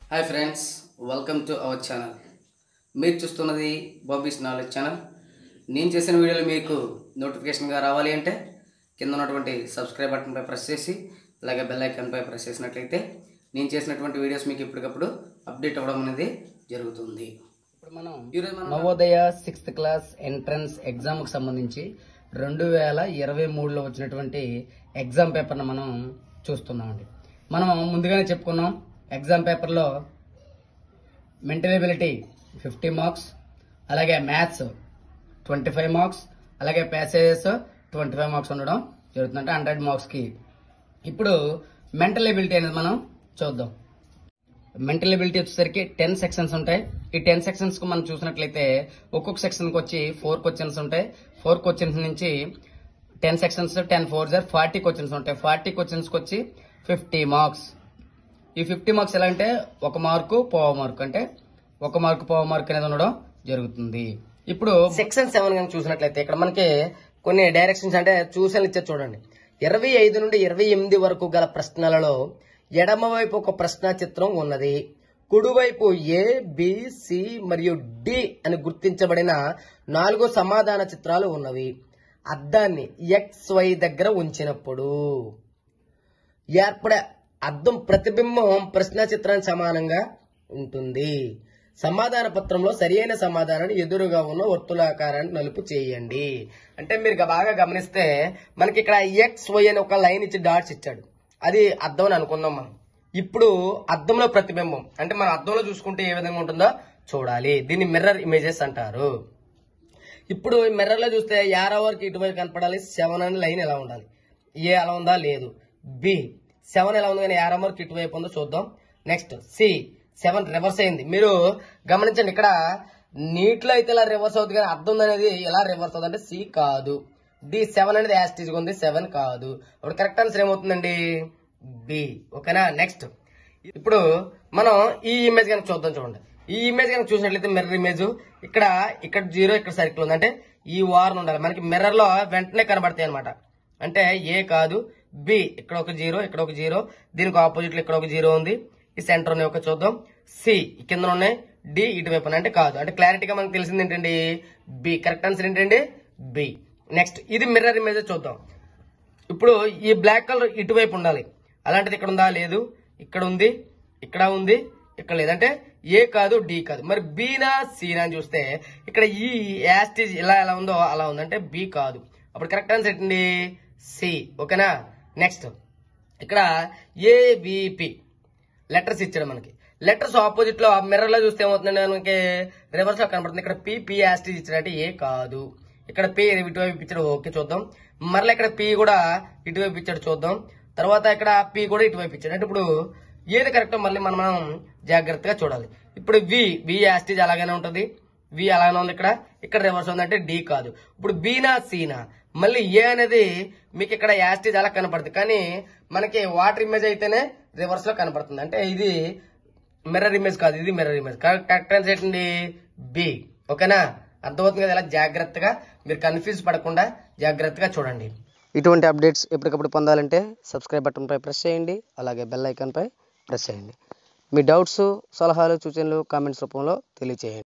Hi friends welcome to our channel మీరు చూస్తున్నది Bobby's knowledge channel నేను చేసిన వీడియోలు మీకు నోటిఫికేషన్గా రావాలి అంటే కింద ఉన్నటువంటి సబ్స్క్రైబ్ బటన్పై ప్రెస్ చేసి అలాగే బెల్ ఐకాన్పై ప్రెస్ చేసినట్లయితే నేను చేసినటువంటి వీడియోస్ మీకు ఎప్పటికప్పుడు అప్డేట్ అవ్వడం అనేది జరుగుతుంది ఇప్పుడు మనం ఈరోజు మనం నవోదయ సిక్స్త్ క్లాస్ ఎంట్రన్స్ ఎగ్జామ్కి సంబంధించి రెండు వేల ఇరవై మూడులో వచ్చినటువంటి ఎగ్జామ్ పేపర్ను మనం చూస్తున్నామండి మనం ముందుగానే చెప్పుకున్నాం ఎగ్జామ్ పేపర్లో మెంటల్ ఎబిలిటీ ఫిఫ్టీ మార్క్స్ అలాగే మ్యాథ్స్ ట్వంటీ ఫైవ్ మార్క్స్ అలాగే ప్యాసేజెస్ ట్వంటీ ఫైవ్ మార్క్స్ ఉండడం జరుగుతుంది అంటే హండ్రెడ్ మార్క్స్కి ఇప్పుడు మెంటల్ ఎబిలిటీ అనేది మనం చూద్దాం మెంటల్ ఎబిలిటీ వచ్చేసరికి టెన్ సెక్షన్స్ ఉంటాయి ఈ టెన్ సెక్షన్స్ కు మనం చూసినట్లయితే ఒక్కొక్క సెక్షన్ కి వచ్చి ఫోర్ క్వశ్చన్స్ ఉంటాయి ఫోర్ క్వశ్చన్స్ నుంచి టెన్ సెక్షన్స్ టెన్ ఫోర్ జార్ ఫార్టీ క్వశ్చన్స్ ఉంటాయి ఫార్టీ క్వశ్చన్స్ కి వచ్చి ఫిఫ్టీ మార్క్స్ ఈ ఫిఫ్టీ మార్క్స్ ఎలా అంటే ఒక మార్కు పోవ మార్క్ అంటే ఒక మార్కు పోవ మార్క్ అనేది ఉండడం జరుగుతుంది ఇప్పుడు సెక్షన్ సెవెన్ కనుక చూసినట్లయితే ఇక్కడ మనకి కొన్ని డైరెక్షన్స్ అంటే సూచనలు ఇచ్చే చూడండి ఇరవై ఐదు నుండి ఇరవై ఎనిమిది వరకు గల ప్రశ్నలలో ఎడమవైపు ఒక ప్రశ్న చిత్రం ఉన్నది కుడివైపు ఏ బి సి మరియు డి అని గుర్తించబడిన నాలుగు సమాధాన చిత్రాలు ఉన్నవి అద్దాన్ని ఎక్స్ వై దగ్గర ఉంచినప్పుడు ఏర్పడే అద్దం ప్రతిబింబం ప్రశ్న చిత్రానికి సమానంగా ఉంటుంది సమాధాన పత్రంలో సరియైన సమాధానాన్ని ఎదురుగా ఉన్న వర్తులాకారాన్ని నలుపు చేయండి అంటే మీరు గ- బాగా గమనిస్తే మనకి ఇక్కడ ఎక్స్ వై అని ఒక లైన్ ఇచ్చి డాట్స్ ఇచ్చాడు అది అద్దం అని అనుకుందాం మనం ఇప్పుడు అద్దంలో ప్రతిబింబం అంటే మన అద్దంలో చూసుకుంటే ఏ విధంగా ఉంటుందో చూడాలి దీన్ని మిర్రర్ ఇమేజెస్ అంటారు ఇప్పుడు మిర్రర్ లో చూస్తే యారో వరకు ఇటువైపు కనపడాలి సెవెన్ అనే లైన్ ఎలా ఉండాలి ఏ అలా ఉందా లేదు బి సెవెన్ ఎలా ఉంది కానీ యారో వరకు ఇటువైపు ఉందో చూద్దాం నెక్స్ట్ సి సెవెన్ రివర్స్ అయింది మీరు గమనించండి ఇక్కడ నీటిలో అయితే ఇలా రివర్స్ అవుతుంది కానీ అర్థం అనేది ఎలా రివర్స్ అవుతుంది అంటే సి కాదు డి సెవెన్ అనేది యాస్టీజ్ ఉంది సెవెన్ కాదు ఇప్పుడు కరెక్ట్ ఆన్సర్ ఏమవుతుందండి బి ఓకేనా నెక్స్ట్ ఇప్పుడు మనం ఈ ఇమేజ్ కనుక చూద్దాం చూడండి ఈ ఇమేజ్ కనుక చూసినట్లయితే మిర్రర్ ఇమేజ్ ఇక్కడ ఇక్కడ జీరో ఇక్కడ సర్కిల్ ఉంది అంటే ఈ వార్ ఉండాలి మనకి మిర్రర్ లో వెంటనే కనబడతాయి అనమాట అంటే ఏ కాదు బి ఇక్కడ ఒక జీరో ఇక్కడ ఒక జీరో దీనికి ఆపోజిట్ లో ఇక్కడ ఒక జీరో ఉంది ఈ సెంటర్ ఉన్నాయి ఒక చూద్దాం సి కింద ఉన్నాయి డి ఇటువైపు ఉన్నాయి. అంటే కాదు అంటే క్లారిటీగా మనకు తెలిసింది ఏంటండి బి కరెక్ట్ ఆన్సర్ ఏంటండి బి నెక్స్ట్ ఇది మిర్రర్ ఇమేజ్ చూద్దాం ఇప్పుడు ఈ బ్లాక్ కలర్ ఇటువైపు ఉండాలి అలాంటిది ఇక్కడ ఉందా లేదు ఇక్కడ ఉంది ఇక్కడ ఉంది ఇక్కడ లేదంటే ఏ కాదు డి కాదు మరి బీనా సీనా అని చూస్తే ఇక్కడ ఈ యాస్టేజ్ ఇలా ఎలా ఉందో అలా ఉంది అంటే బి కాదు అప్పుడు కరెక్ట్ ఆన్సర్ ఏంటండి సి ఓకేనా నెక్స్ట్ ఇక్కడ ఏబిపి లెటర్స్ ఇచ్చాడు మనకి లెటర్స్ ఆపోజిట్ లో మిర్రర్ లో చూస్తే ఏమవుతుందండి మనకి రివర్స్ లో కనపడుతుంది ఇక్కడ పి పి యాస్టీజ్ ఇచ్చాడంటే ఏ కాదు ఇక్కడ పి ఇటువైపు ఇచ్చాడు ఓకే చూద్దాం మరలా ఇక్కడ పి కూడా ఇటువైపు ఇచ్చాడు చూద్దాం తర్వాత ఇక్కడ పి కూడా ఇటువైపు ఇచ్చాడు అంటే ఇప్పుడు ఏది కరెక్ట్ మళ్ళీ మనం మనం జాగ్రత్తగా చూడాలి ఇప్పుడు వి వి యాస్టీజ్ అలాగనే ఉంటది వి అలానే ఉంది ఇక్కడ ఇక్కడ రివర్స్ ఉంది అంటే డి కాదు ఇప్పుడు బీనా సీనా మళ్ళీ ఏ అనేది మీకు ఇక్కడ యాస్టేజ్ అలా కనపడుతుంది కానీ మనకి వాటర్ ఇమేజ్ అయితేనే రివర్స్ లో కనపడుతుంది అంటే ఇది మిర్రర్ ఇమేజ్ కాదు ఇది మిర్రర్ ఇమేజ్ కరెక్ట్ ఆన్సర్ ఏంటండి బి ఓకేనా అర్థమవుతుంది కదా ఇలా జాగ్రత్తగా మీరు కన్ఫ్యూజ్ పడకుండా జాగ్రత్తగా చూడండి ఇటువంటి అప్డేట్స్ ఎప్పటికప్పుడు పొందాలంటే సబ్స్క్రైబ్ బటన్పై ప్రెస్ చేయండి అలాగే బెల్ ఐకాన్పై ప్రెస్ చేయండి మీ డౌట్స్ సలహాలు సూచనలు కామెంట్స్ రూపంలో తెలియచేయండి